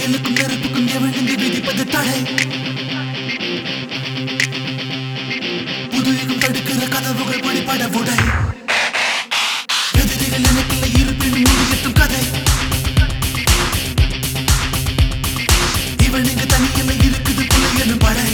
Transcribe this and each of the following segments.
புயலுக்கும் நெருப்புக்கும் எவனுங்கு விதிப்பது தடை புதுயுகம் தடுக்கிற கதவுகள் படிப்பட உடை எதிரிகள் எனக்குள்ள இருப்பினும் முடியட்டும் கதை இவன் இங்கு தனியில் இருக்குது புலி எனும் படை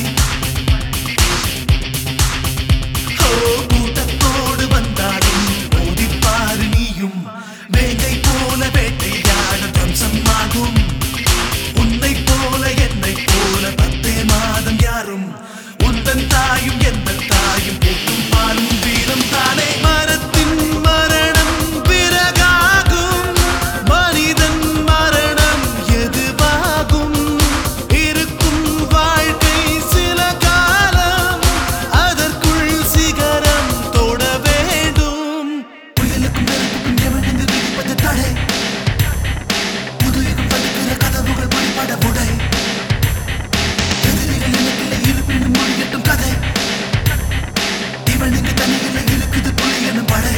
ஓ, கூட்டத்தோடு வந்தாலும் மோதிப்பாரு நீயும் வேங்கை போல வேட்டையாட வம்சமாகும் உன்னை போல என்னை போல பத்தே மாதம் யாரும் உந்தன் தாயும் எந்த தாயும் கேட்கும் பாலும் வீரம் தானே மரத்தின் மரணம் பிறகாகும் மனிதன் மரணம் எதுவாகும் இருக்கும் வாழ்க்கை சில காலம் அதற்குள் சிகரம் தொட வேண்டும் புயலுக்கும் நெருப்புக்கும் எவனென்று விதிப்பது தடை புதுயுகம் தடுக்கிற கதவுகள் படிப்பட உடை எதிரிகள் எனக்குள்ள இருப்பினும் மொழியட்டும் கதை இவனுக்கு தனியில் இருக்குது புலி எனும் படை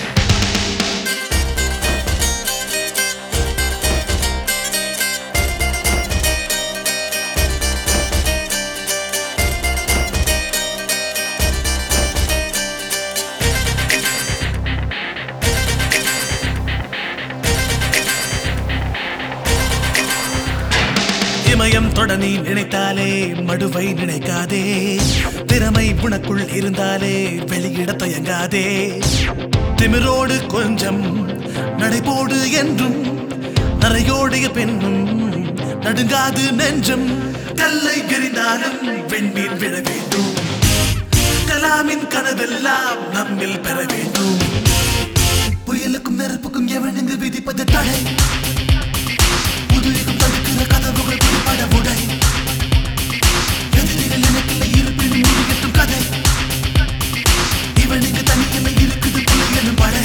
இமயம் தொட நீ நினைத்தாலே மடுவை நினைக்காதே திறமை உனக்குள் இருந்தாலே வெளியிட தயங்காதே திமிரோடு கொஞ்சம் நடைபோடு என்றும் நரையோடைய பெண்ணும் நடுங்காது நெஞ்சம் கல்லை எறிந்தாலும் வெண்மீன் விழ வேண்டும் கலாமின் கனவெல்லாம் நம்மில் பெற வேண்டும் புயலுக்கும் நெருப்புக்கும் எவனுங்கு விதிப்பது தடை புதுயுகம் தடுக்கிற கதவுகள் பிடிபட உடை எதிரிகள் எனக்குள்ள இருப்பினும் முடியட்டும் கதை இவனுக்கு தனியில் இருக்குது புலி எனும் படை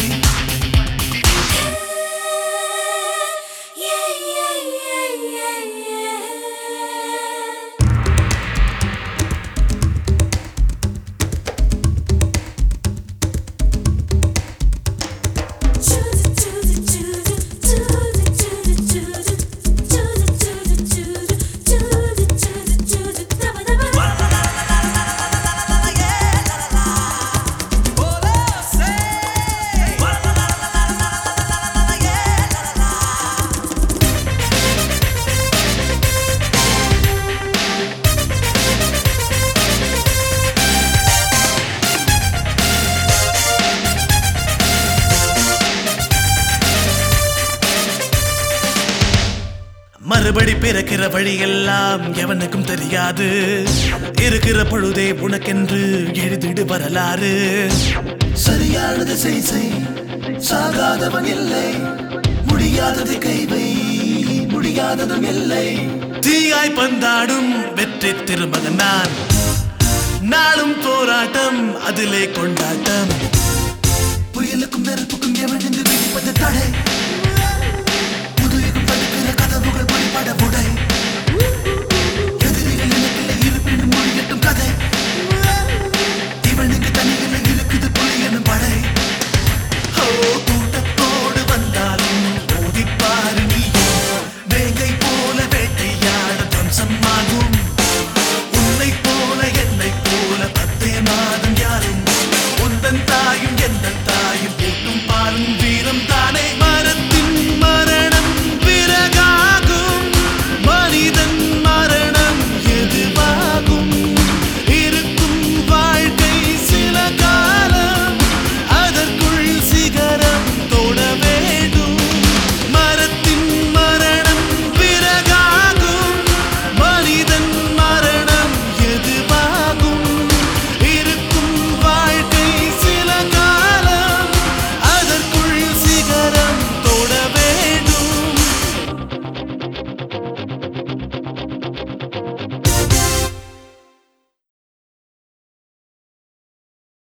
Yeah, yeah, yeah, yeah, yeah. மறுபடி பிறக்கிற வழியெல்லாம் எவனுக்கும் தெரியாது இருக்கிற பொழுதே உனக்கென்று எழுதிடு வரலாறு சரியானது செய் செய் சாகாதவன் இல்லை முடியாதது கைவை முடியாததும் இல்லை தீயாய் பந்தாடும் வெற்றி திருமகன் நான் நாளும் போராட்டம் அதிலே கொண்டாட்டம் புயலுக்கும் நெருப்புக்கும் எவன் என்று விதிப்பது தடை